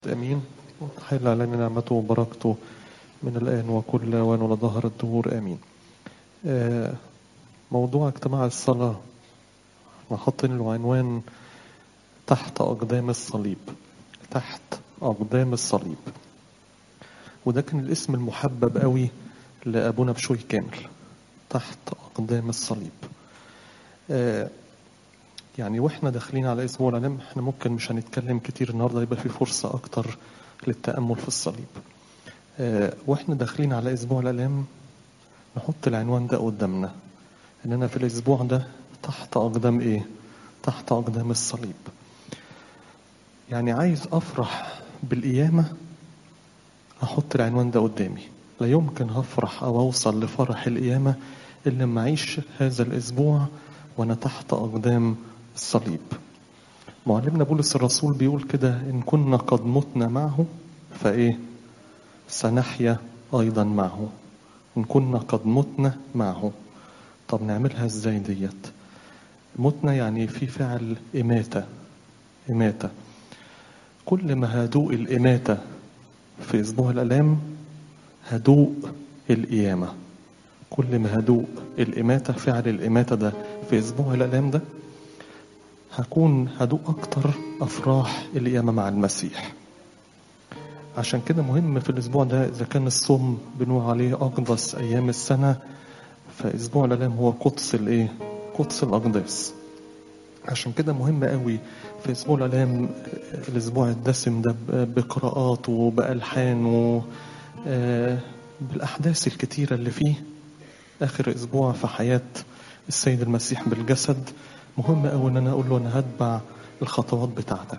امين حل علينا نعمته وبركته من الان وكل اوان ولظهر الدهور امين آه، موضوع اجتماع الصلاه احنا حاطين له عنوان تحت اقدام الصليب تحت اقدام الصليب وده كان الاسم المحبب قوي لابونا بشوي كامل تحت اقدام الصليب آه، يعني واحنا داخلين على اسبوع الالام احنا ممكن مش هنتكلم كتير النهارده يبقى في فرصه اكتر للتامل في الصليب اه واحنا داخلين على اسبوع الالام نحط العنوان ده قدامنا اننا في الاسبوع ده تحت اقدام ايه تحت اقدام الصليب يعني عايز افرح بالقيامه احط العنوان ده قدامي لا يمكن هفرح او اوصل لفرح القيامه الا لما اعيش هذا الاسبوع وانا تحت اقدام الصليب معلمنا بولس الرسول بيقول كده إن كنا قد متنا معه فإيه سنحيا أيضا معه إن كنا قد متنا معه طب نعملها إزاي ديت متنا يعني في فعل إماتة إماتة كل ما هدوء الإماتة في أسبوع الألام هدوء القيامة كل ما هدوء الإماتة فعل الإماتة ده في أسبوع الألام ده هكون هدوء أكتر أفراح القيامة مع المسيح عشان كده مهم في الأسبوع ده إذا كان الصوم بنقول عليه أقدس أيام السنة فأسبوع الألام هو قدس الإيه؟ قدس الأقداس عشان كده مهم قوي في أسبوع الألام الأسبوع الدسم ده بقراءات وبألحان و بالأحداث الكتيرة اللي فيه آخر أسبوع في حياة السيد المسيح بالجسد مهم أوي إن أنا أقول له أنا هتبع الخطوات بتاعتك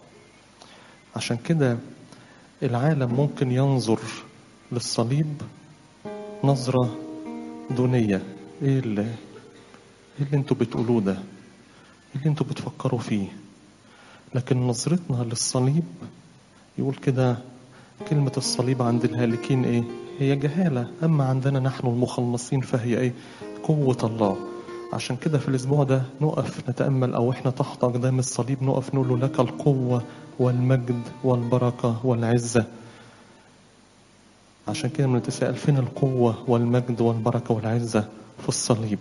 عشان كده العالم ممكن ينظر للصليب نظرة دونية إيه اللي إيه اللي أنتوا بتقولوه ده؟ إيه اللي أنتوا بتفكروا فيه؟ لكن نظرتنا للصليب يقول كده كلمة الصليب عند الهالكين إيه؟ هي جهالة أما عندنا نحن المخلصين فهي إيه؟ قوة الله عشان كده في الأسبوع ده نقف نتأمل أو إحنا تحت أقدام الصليب نقف نقول له لك القوة والمجد والبركة والعزة عشان كده بنتساءل فين القوة والمجد والبركة والعزة في الصليب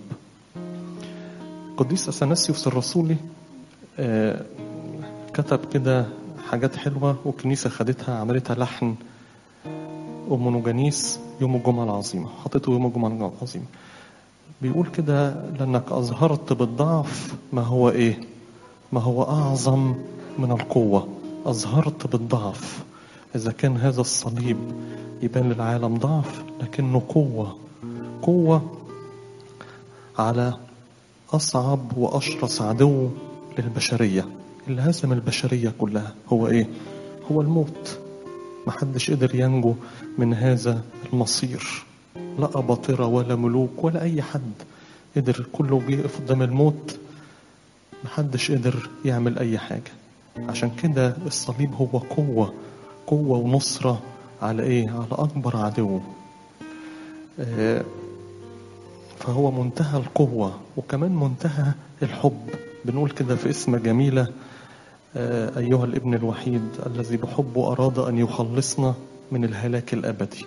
قديس أثناسيوس الرسولي آه كتب كده حاجات حلوة والكنيسة خدتها عملتها لحن أمونوجانيس يوم الجمعة العظيمة حطيته يوم الجمعة العظيمة بيقول كده لأنك أظهرت بالضعف ما هو إيه ما هو أعظم من القوة أظهرت بالضعف إذا كان هذا الصليب يبان للعالم ضعف لكنه قوة قوة على أصعب وأشرس عدو للبشرية اللي هزم البشرية كلها هو إيه هو الموت محدش قدر ينجو من هذا المصير لا أباطرة ولا ملوك ولا أي حد قدر كله بيقف قدام الموت محدش قدر يعمل أي حاجة عشان كده الصليب هو قوة قوة ونصرة على إيه؟ على أكبر عدو آه فهو منتهى القوة وكمان منتهى الحب بنقول كده في اسم جميلة آه أيها الابن الوحيد الذي بحبه أراد أن يخلصنا من الهلاك الأبدي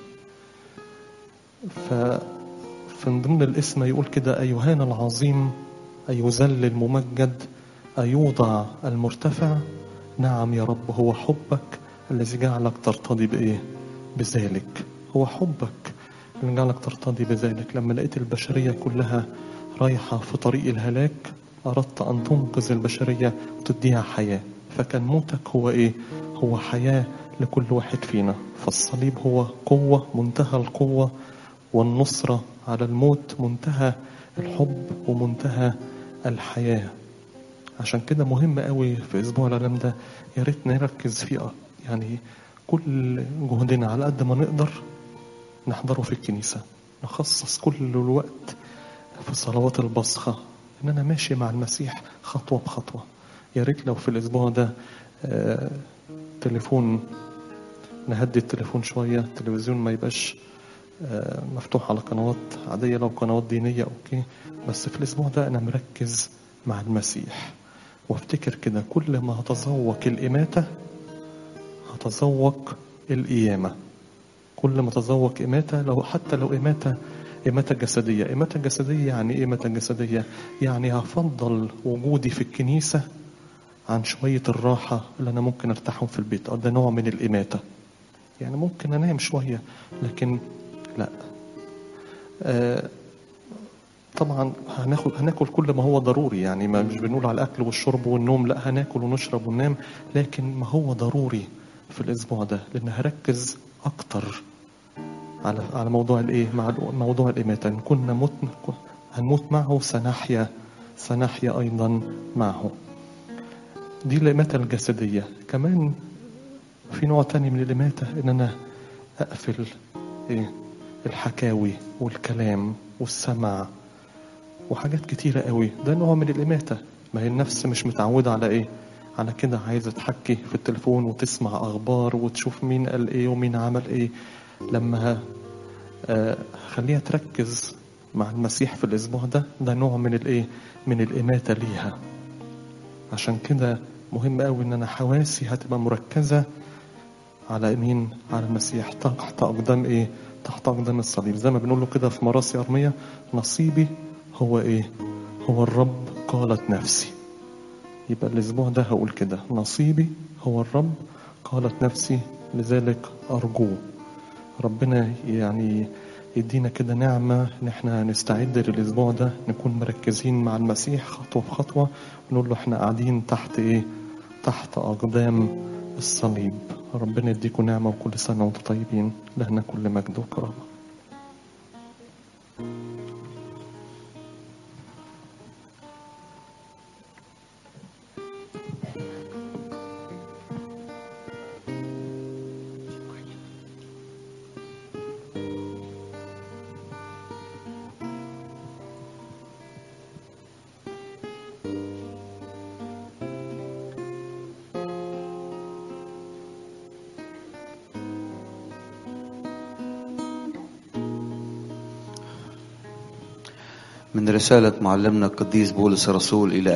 فمن ضمن الاسم يقول كده أيهان العظيم أيذل الممجد أيوضع المرتفع نعم يا رب هو حبك الذي جعلك ترتضي بإيه بذلك هو حبك اللي جعلك ترتضي بذلك لما لقيت البشرية كلها رايحة في طريق الهلاك أردت أن تنقذ البشرية وتديها حياة فكان موتك هو إيه هو حياة لكل واحد فينا فالصليب هو قوة منتهى القوة والنصرة على الموت منتهى الحب ومنتهى الحياة عشان كده مهم قوي في أسبوع الألم ده يا ريت نركز فيه يعني كل جهدنا على قد ما نقدر نحضره في الكنيسة نخصص كل الوقت في صلوات البصخة إن أنا ماشي مع المسيح خطوة بخطوة يا ريت لو في الأسبوع ده آه تليفون نهدي التليفون شوية التلفزيون ما يبقاش مفتوح على قنوات عادية لو قنوات دينية أوكي بس في الأسبوع ده أنا مركز مع المسيح وافتكر كده كل ما هتذوق الإماتة هتذوق القيامة كل ما تذوق إماتة لو حتى لو إماتة إماتة جسدية إماتة جسدية يعني إيه إماتة جسدية يعني هفضل وجودي في الكنيسة عن شوية الراحة اللي أنا ممكن أرتاحهم في البيت ده نوع من الإماتة يعني ممكن أنام شوية لكن لا آه طبعا هناخد هناكل كل ما هو ضروري يعني ما مش بنقول على الاكل والشرب والنوم لا هناكل ونشرب وننام لكن ما هو ضروري في الاسبوع ده لان هركز اكتر على على موضوع الايه مع موضوع الاماته ان كنا مت هنموت معه سنحيا سنحيا ايضا معه دي الاماته الجسديه كمان في نوع تاني من الاماته ان انا اقفل ايه الحكاوي والكلام والسمع وحاجات كتيرة قوي ده نوع من الإماتة ما هي النفس مش متعودة على إيه على كده عايزة تحكي في التليفون وتسمع أخبار وتشوف مين قال إيه ومين عمل إيه لما آه خليها تركز مع المسيح في الأسبوع ده ده نوع من الإيه من الإماتة ليها عشان كده مهم قوي إن أنا حواسي هتبقى مركزة على مين على المسيح تحت أقدام إيه تحت أقدام الصليب زي ما بنقول له كده في مراسي أرمية نصيبي هو إيه هو الرب قالت نفسي يبقى الأسبوع ده هقول كده نصيبي هو الرب قالت نفسي لذلك أرجوه ربنا يعني يدينا كده نعمة إن إحنا نستعد للأسبوع ده نكون مركزين مع المسيح خطوة بخطوة ونقول له إحنا قاعدين تحت إيه تحت أقدام الصليب ربنا يديكم نعمة وكل سنة وانتم طيبين لهنا كل مجد وكرامة من رسالة معلمنا القديس بولس الرسول إلى